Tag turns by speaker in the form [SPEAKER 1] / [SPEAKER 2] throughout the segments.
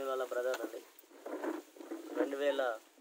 [SPEAKER 1] నేను వాళ్ళ బ్రదర్ అండి రెండు వేల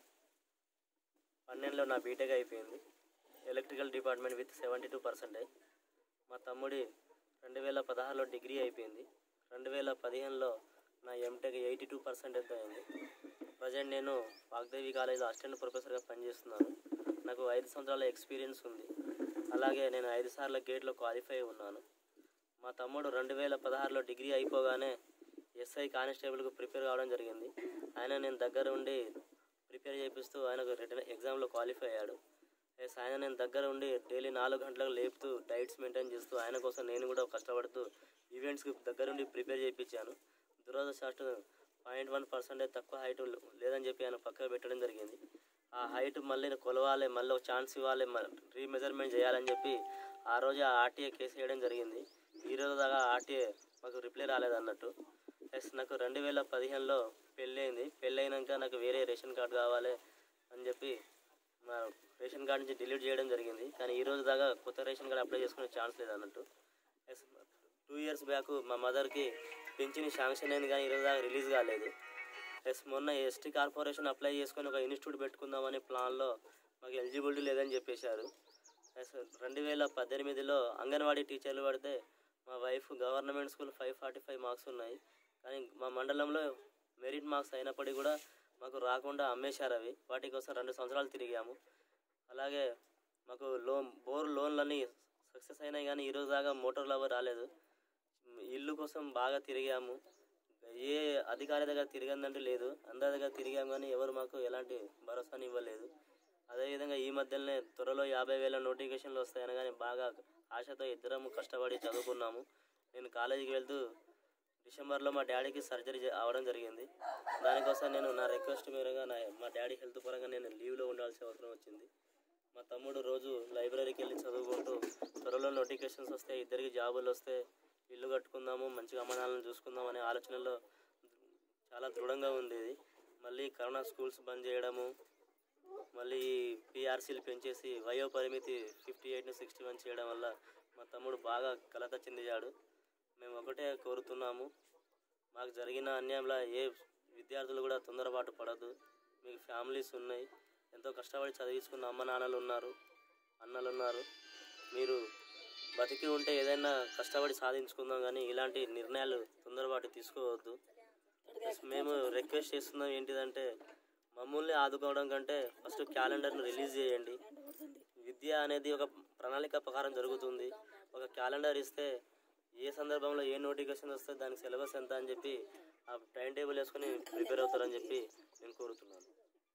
[SPEAKER 1] పన్నెండులో నా బీటెక్ అయిపోయింది electrical department with seventy two percentage మా తమ్ముడి రెండు వేల పదహారులో డిగ్రీ అయిపోయింది రెండు వేల పదిహేనులో నా ఎంటెక్ ఎయిటీ టూ పర్సెంటేజ్ అయింది ప్రజెంట్ నేను వాగ్దేవి కాలేజ్లో అసిస్టెంట్ ప్రొఫెసర్గా పనిచేస్తున్నాను నాకు ఐదు సంవత్సరాల ఎక్స్పీరియన్స్ ఉంది అలాగే నేను ఐదు సార్లు గేట్లో క్వాలిఫై ఉన్నాను మా తమ్ముడు రెండు వేల పదహారులో డిగ్రీ అయిపోగానే ఎస్ఐ కానిస్టేబుల్కు ప్రిపేర్ కావడం జరిగింది ఆయన నేను దగ్గర ఉండి ప్రిపేర్ చేపిస్తూ ఆయనకు రిటర్న్ ఎగ్జామ్లో క్వాలిఫై అయ్యాడు ఎస్ ఆయన నేను దగ్గర ఉండి డైలీ నాలుగు గంటలకు లేపుతూ డైట్స్ మెయింటైన్ చేస్తూ ఆయన కోసం నేను కూడా కష్టపడుతూ ఈవెంట్స్కి దగ్గరుండి ప్రిపేర్ చేయించాను దురదృష్టవశాత్తు పాయింట్ వన్ పర్సెంటేజ్ తక్కువ హైట్ లేదని చెప్పి ఆయన పక్కన పెట్టడం జరిగింది ఆ హైట్ మళ్ళీ కొలవాలి మళ్ళీ ఒక ఛాన్స్ ఇవ్వాలి రీమెజర్మెంట్ చేయాలని చెప్పి ఆ రోజు ఆ ఆర్టీఏ కేసు వేయడం జరిగింది ఈ రోజు దాకా ఆర్టీఏ మాకు రిప్లై రాలేదు అన్నట్టు ఎస్ నాకు రెండు వేల పదిహేనులో పెళ్ళి అయింది పెళ్ళి అయినాక నాకు వేరే రేషన్ కార్డు కావాలి అని చెప్పి మా రేషన్ కార్డు నుంచి డిలీట్ చేయడం జరిగింది కానీ ఈ రోజు దాకా కొత్త రేషన్ కార్డు అప్లై చేసుకునే ఛాన్స్ లేదు అన్నట్టు ఎస్ టూ ఇయర్స్ బ్యాక్ మా మదర్కి పింఛన్ శాంక్షన్ అయింది కానీ ఈరోజు దాకా రిలీజ్ కాలేదు ఎస్ మొన్న ఎస్టీ కార్పొరేషన్ అప్లై చేసుకొని ఒక ఇన్స్టిట్యూట్ పెట్టుకుందామని ప్లాన్లో మాకు ఎలిజిబిలిటీ లేదని చెప్పేశారు ఎస్ రెండు వేల పద్దెనిమిదిలో అంగన్వాడీ టీచర్లు పడితే మా wife government school five forty five marks ఉన్నాయి కానీ మా మండలంలో మెరిట్ మార్క్స్ అయినప్పటికీ కూడా మాకు రాకుండా అమ్మేశారు అవి వాటి కోసం రెండు సంవత్సరాలు తిరిగాము అలాగే మాకు లోన్ బోర్ లోన్లన్నీ సక్సెస్ అయినాయి కానీ ఈరోజు దాకా మోటార్ లవర్ రాలేదు ఇల్లు కోసం బాగా తిరిగాము ఏ అధికారి దగ్గర తిరిగిందంటే లేదు అందరి దగ్గర తిరిగాము కానీ ఎవరు మాకు ఎలాంటి భరోసాని ఇవ్వలేదు అదేవిధంగా ఈ మధ్యలోనే త్వరలో యాభై వేల నోటిఫికేషన్లు వస్తాయని కానీ బాగా ఆశతో ఇద్దరం కష్టపడి చదువుకున్నాము నేను కాలేజీకి వెళ్తూ డిసెంబర్లో మా డాడీకి సర్జరీ చే- అవడం జరిగింది దానికోసం నేను నా రిక్వెస్ట్ మేరగా నా మా డాడీ హెల్త్ పరంగా నేను లీవ్లో ఉండాల్సిన అవసరం వచ్చింది మా తమ్ముడు రోజు లైబ్రరీకి వెళ్ళి చదువుకుంటూ త్వరలో నోటిఫికేషన్స్ వస్తే ఇద్దరికి జాబులు వస్తే ఇల్లు కట్టుకుందాము మంచిగా అమ్మనాలను చూసుకుందాం అనే ఆలోచనలో చాలా దృఢంగా ఉండేది మళ్ళీ కరోనా స్కూల్స్ బంద్ చేయడము మళ్ళీ పిఆర్సీలు పెంచేసి వయో పరిమితి ఫిఫ్టీ ఎయిట్ సిక్స్టీ వన్ చేయడం వల్ల మా తమ్ముడు బాగా కలత చెందియాడు మేము ఒకటే కోరుతున్నాము మాకు జరిగిన అన్యాయంలో ఏ విద్యార్థులు కూడా తొందరపాటు పడద్దు మీకు ఫ్యామిలీస్ ఉన్నాయి ఎంతో కష్టపడి చదివించుకున్న అమ్మ నాన్నలు ఉన్నారు అన్నలు ఉన్నారు మీరు బతికి ఉంటే ఏదైనా కష్టపడి సాధించుకుందాం కానీ ఇలాంటి నిర్ణయాలు తొందరపాటు తీసుకోవద్దు మేము రిక్వెస్ట్ చేస్తున్నాం ఏంటిదంటే మమ్మల్ని ఆదుకోవడం కంటే ఫస్ట్ క్యాలెండర్ను రిలీజ్ చేయండి విద్య అనేది ఒక ప్రణాళిక ప్రకారం జరుగుతుంది ఒక క్యాలెండర్ ఇస్తే ఏ సందర్భంలో ఏ నోటిఫికేషన్ వస్తే దానికి సిలబస్ ఎంత అని చెప్పి ఆ టైం టేబుల్ వేసుకొని ప్రిపేర్ అవుతారని చెప్పి నేను కోరుతున్నాను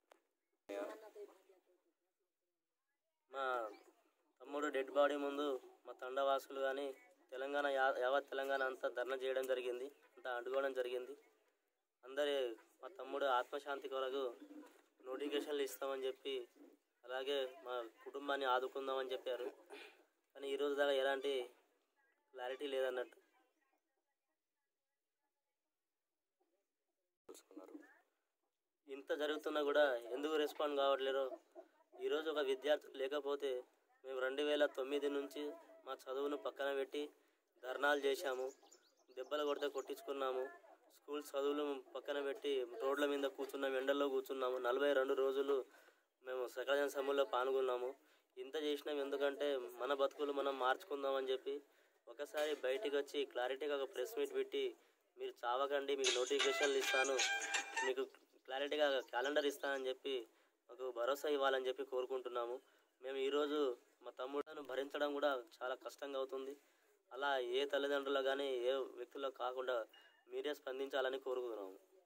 [SPEAKER 1] మా తమ్ముడు డెడ్ బాడీ ముందు మా తండవాసులు కానీ తెలంగాణ యా- యావత్ తెలంగాణ అంతా ధర్నా చేయడం జరిగింది అంతా అడ్డుకోవడం జరిగింది అందరి మా తమ్ముడు ఆత్మశాంతి కొరకు నోటిఫికేషన్లు ఇస్తామని చెప్పి అలాగే మా కుటుంబాన్ని ఆదుకుందామని చెప్పారు కానీ ఈరోజు దాకా ఎలాంటి క్లారిటీ లేదన్నట్టు తెలుసుకున్నారు ఇంత జరుగుతున్నా కూడా ఎందుకు రెస్పాండ్ కావట్లేరో ఈరోజు ఒక విద్యార్థి లేకపోతే మేము రెండు వేల తొమ్మిది నుంచి మా చదువును పక్కన పెట్టి ధర్నాలు చేశాము దెబ్బలు కొడితే కొట్టించుకున్నాము స్కూల్ చదువులు పక్కన పెట్టి రోడ్ల మీద కూర్చున్నాము ఎండల్లో కూర్చున్నాము నలభై రెండు రోజులు మేము సకలజన సమ్ముల్లో పాల్గొన్నాము ఇంత చేసినాం ఎందుకంటే మన బతుకులు మనం మార్చుకుందామని చెప్పి ఒకసారి బయటికి వచ్చి క్లారిటీగా ఒక ప్రెస్ మీట్ పెట్టి మీరు చావకండి మీకు నోటిఫికేషన్లు ఇస్తాను మీకు క్లారిటీగా క్యాలెండర్ ఇస్తానని చెప్పి మాకు భరోసా ఇవ్వాలని చెప్పి కోరుకుంటున్నాము మేము ఈరోజు మా తమ్ముడును భరించడం కూడా చాలా కష్టంగా అవుతుంది అలా ఏ తల్లిదండ్రులు కానీ ఏ వ్యక్తుల్లో కాకుండా మీరే స్పందించాలని కోరుకుంటున్నాము